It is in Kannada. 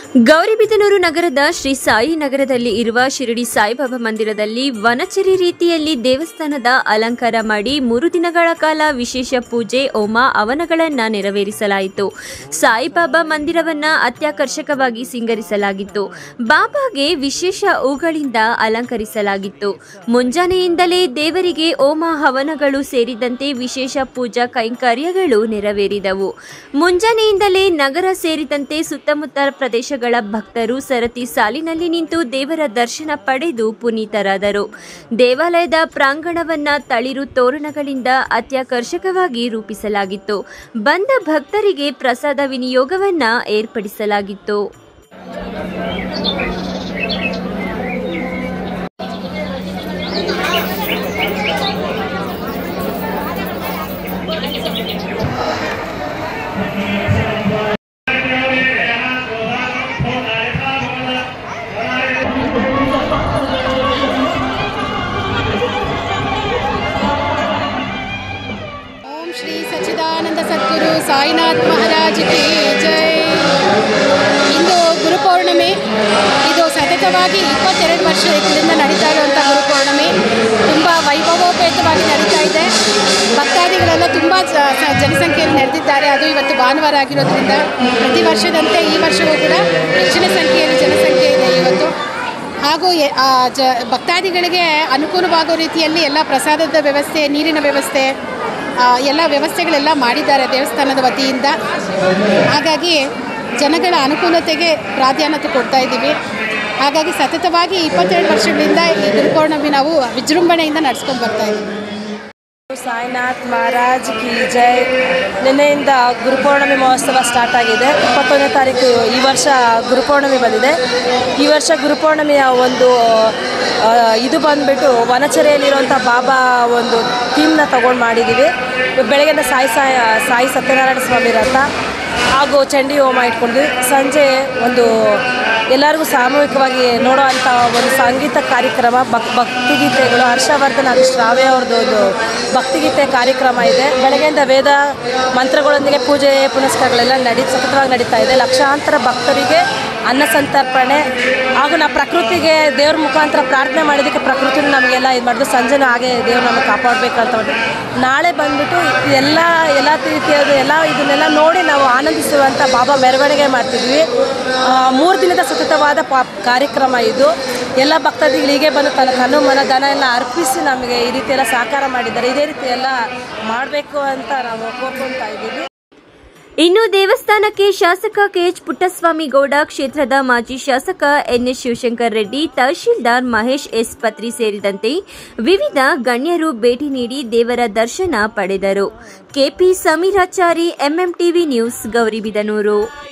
ಗೌರಿಬಿದನೂರು ನಗರದ ಶ್ರೀ ಸಾಯಿ ನಗರದಲ್ಲಿ ಇರುವ ಶಿರಡಿ ಸಾಯಿಬಾಬಾ ಮಂದಿರದಲ್ಲಿ ವನಚರಿ ರೀತಿಯಲ್ಲಿ ದೇವಸ್ಥಾನದ ಅಲಂಕಾರ ಮಾಡಿ ಮೂರು ದಿನಗಳ ಕಾಲ ವಿಶೇಷ ಪೂಜೆ ಹೋಮ ಅವನಗಳನ್ನು ನೆರವೇರಿಸಲಾಯಿತು ಸಾಯಿಬಾಬಾ ಮಂದಿರವನ್ನ ಅತ್ಯಾಕರ್ಷಕವಾಗಿ ಸಿಂಗರಿಸಲಾಗಿತ್ತು ಬಾಬಾಗೆ ವಿಶೇಷ ಹೂಗಳಿಂದ ಅಲಂಕರಿಸಲಾಗಿತ್ತು ಮುಂಜಾನೆಯಿಂದಲೇ ದೇವರಿಗೆ ಹೋಮ ಹವನಗಳು ಸೇರಿದಂತೆ ವಿಶೇಷ ಪೂಜಾ ಕೈಂಕರ್ಯಗಳು ನೆರವೇರಿದವು ಮುಂಜಾನೆಯಿಂದಲೇ ನಗರ ಸೇರಿದಂತೆ ಸುತ್ತಮುತ್ತ ಪ್ರದೇಶಗಳ ಭಕ್ತರು ಸರತಿ ಸಾಲಿನಲ್ಲಿ ನಿಂತು ದೇವರ ದರ್ಶನ ಪಡೆದು ಪುನೀತರಾದರು ದೇವಾಲಯದ ಪ್ರಾಂಗಣವನ್ನ ತಳಿರು ತೋರಣಗಳಿಂದ ಅತ್ಯಾಕರ್ಷಕವಾಗಿ ರೂಪಿಸಲಾಗಿತ್ತು ಬಂದ ಭಕ್ತರಿಗೆ ಪ್ರಸಾದ ವಿನಿಯೋಗವನ್ನ ಏರ್ಪಡಿಸಲಾಗಿತ್ತು ಓಂ ಶ್ರೀ ಸಚ್ಚಿದಾನಂದ ಸದ್ಗುರು ಸಾಯಿನಾಥ್ ಮಹಾರಾಜ್ ಕಿ ಜೈ ಇಂದು ಗುರುಪೌರ್ಣಮಿ ಇದು ಸತತವಾಗಿ ಇಪ್ಪತ್ತೆರಡು ವರ್ಷದಿಂದ ನಡೀತಾ ಇರುವಂಥ ಗುರುಪೌರ್ಣಮಿ ತುಂಬ ವೈಭವೋಪೇತವಾಗಿ ನಡೀತಾ ಇದೆ ಭಕ್ತಾದಿಗಳೆಲ್ಲ ತುಂಬ ಜ- ಸ- ಜನಸಂಖ್ಯೆಯಲ್ಲಿ ನೆರೆದಿದ್ದಾರೆ ಅದು ಇವತ್ತು ಭಾನುವಾರ ಆಗಿರೋದ್ರಿಂದ ಪ್ರತಿ ವರ್ಷದಂತೆ ಈ ವರ್ಷವೂ ಕೂಡ ಹೆಚ್ಚಿನ ಸಂಖ್ಯೆಯಲ್ಲಿ ಜನಸಂಖ್ಯೆ ಇದೆ ಇವತ್ತು ಹಾಗೂ ಎ- ಆ ಜ ಭಕ್ತಾದಿಗಳಿಗೆ ಅನುಕೂಲವಾಗೋ ರೀತಿಯಲ್ಲಿ ಎಲ್ಲ ಪ್ರಸಾದದ ವ್ಯವಸ್ಥೆ ನೀರಿನ ವ್ಯವಸ್ಥೆ ಆ, ಎಲ್ಲ ವ್ಯವಸ್ಥೆಗಳೆಲ್ಲ ಮಾಡಿದ್ದಾರೆ ದೇವಸ್ಥಾನದ ವತಿಯಿಂದ ಹಾಗಾಗಿ ಜನಗಳ ಅನುಕೂಲತೆಗೆ ಪ್ರಾಧಾನ್ಯತೆ ಕೊಡ್ತಾ ಇದ್ದೀವಿ ಹಾಗಾಗಿ ಸತತವಾಗಿ ಇಪ್ಪತ್ತೆರಡು ವರ್ಷಗಳಿಂದ ಈ ಗುರುಪೌರ್ಣಮಿ ನಾವು ವಿಜೃಂಭಣೆಯಿಂದ ನಡೆಸ್ಕೊಂಡು ಬರ್ತಾ ಇದ್ದೀವಿ ಸಾಯಿನಾಥ್ ಮಹಾರಾಜ್ ಕಿ ಜೈ ನಿನ್ನೆಯಿಂದ ಗುರುಪೌರ್ಣಮಿ ಮಹೋತ್ಸವ ಸ್ಟಾರ್ಟ್ ಆಗಿದೆ ಇಪ್ಪತ್ತೊಂದನೇ ತಾರೀಕು ಈ ವರ್ಷ ಗುರುಪೌರ್ಣಮಿ ಬಂದಿದೆ ಈ ವರ್ಷ ಗುರುಪೌರ್ಣಮಿಯ ಒಂದು ಆ, ಇದು ಬಂದುಬಿಟ್ಟು ವನಚರಿಯಲ್ಲಿರುವಂಥ ಬಾಬಾ ಒಂದು ಥೀಮ್ನ ತಗೊಂಡು ಮಾಡಿದ್ದೀವಿ ಬೆಳಗ್ಗೆಯಿಂದ ಸಾಯಿ ಸಾಯಿ ಸಾಯಿ ಸತ್ಯನಾರಾಯಣ ಸ್ವಾಮಿ ರಥ ಹಾಗೂ ಚಂಡಿ ಹೋಮ ಇಟ್ಕೊಂಡ್ವಿ ಸಂಜೆ ಒಂದು ಎಲ್ಲರಿಗೂ ಸಾಮೂಹಿಕವಾಗಿ ನೋಡೋ ಅಂಥ ಒಂದು ಸಂಗೀತ ಕಾರ್ಯಕ್ರಮ ಭಕ್ ಭಕ್ತಿಗೀತೆಗಳು ಹರ್ಷವರ್ಧನ್ ಹಾಗೂ ಶ್ರಾವ್ಯ ಅವ್ರದ್ದು ಒಂದು ಭಕ್ತಿಗೀತೆ ಕಾರ್ಯಕ್ರಮ ಇದೆ ಬೆಳಗ್ಗೆಯಿಂದ ವೇದ ಮಂತ್ರಗಳೊಂದಿಗೆ ಪೂಜೆ ಪುನಸ್ಕಾರಗಳೆಲ್ಲ ನಡಿ ಸತತವಾಗಿ ನಡೀತಾ ಇದೆ ಲಕ್ಷಾಂತರ ಭಕ್ತರಿಗೆ ಅನ್ನ ಸಂತರ್ಪಣೆ ಹಾಗೂ ನಾವು ಪ್ರಕೃತಿಗೆ ದೇವ್ರ ಮುಖಾಂತರ ಪ್ರಾರ್ಥನೆ ಮಾಡಿದ್ದಕ್ಕೆ ಪ್ರಕೃತಿನ ನಮಗೆಲ್ಲ ಇದು ಮಾಡಿದ್ರು ಸಂಜೆನೂ ಹಾಗೆ ದೇವ್ರು ನಮಗೆ ಕಾಪಾಡಬೇಕಂತ ಹೊರಟು ನಾಳೆ ಬಂದ್ಬಿಟ್ಟು ಎಲ್ಲ ಎಲ್ಲ ರೀತಿಯಾದ ಎಲ್ಲ ಇದನ್ನೆಲ್ಲ ನೋಡಿ ನಾವು ಆನಂದಿಸುವಂಥ ಬಾಬಾ ಮೆರವಣಿಗೆ ಮಾಡ್ತಿದ್ವಿ ಮೂರು ದಿನದ ಸತತವಾದ ಪಾ ಕಾರ್ಯಕ್ರಮ ಇದು ಎಲ್ಲ ಭಕ್ತಾದಿಗಳು ಹೀಗೆ ಬಂದು ತನ್ನ ಕಣ್ಣು ಮನ ದನ ಎಲ್ಲ ಅರ್ಪಿಸಿ ನಮಗೆ ಈ ರೀತಿ ಎಲ್ಲ ಸಹಕಾರ ಮಾಡಿದ್ದಾರೆ ಇದೇ ರೀತಿ ಎಲ್ಲ ಮಾಡಬೇಕು ಅಂತ ನಾವು ಕೋರ್ಕೊಳ್ತಾ ಇದ್ದೀವಿ ಇನ್ನು ದೇವಸ್ಥಾನಕ್ಕೆ ಶಾಸಕ ಕೆಎಚ್ ಪುಟ್ಟಸ್ವಾಮಿ ಗೌಡ ಕ್ಷೇತ್ರದ ಮಾಜಿ ಶಾಸಕ ಎನ್ಎಸ್ ಶಿವಶಂಕರ್ ರೆಡ್ಡಿ ತಹಶೀಲ್ದಾರ್ ಮಹೇಶ್ ಎಸ್ ಪತ್ರಿ ಸೇರಿದಂತೆ ವಿವಿಧ ಗಣ್ಯರು ಭೇಟಿ ನೀಡಿ ದೇವರ ದರ್ಶನ ಪಡೆದರು KP Sameerachari MMTV news Gauribidanur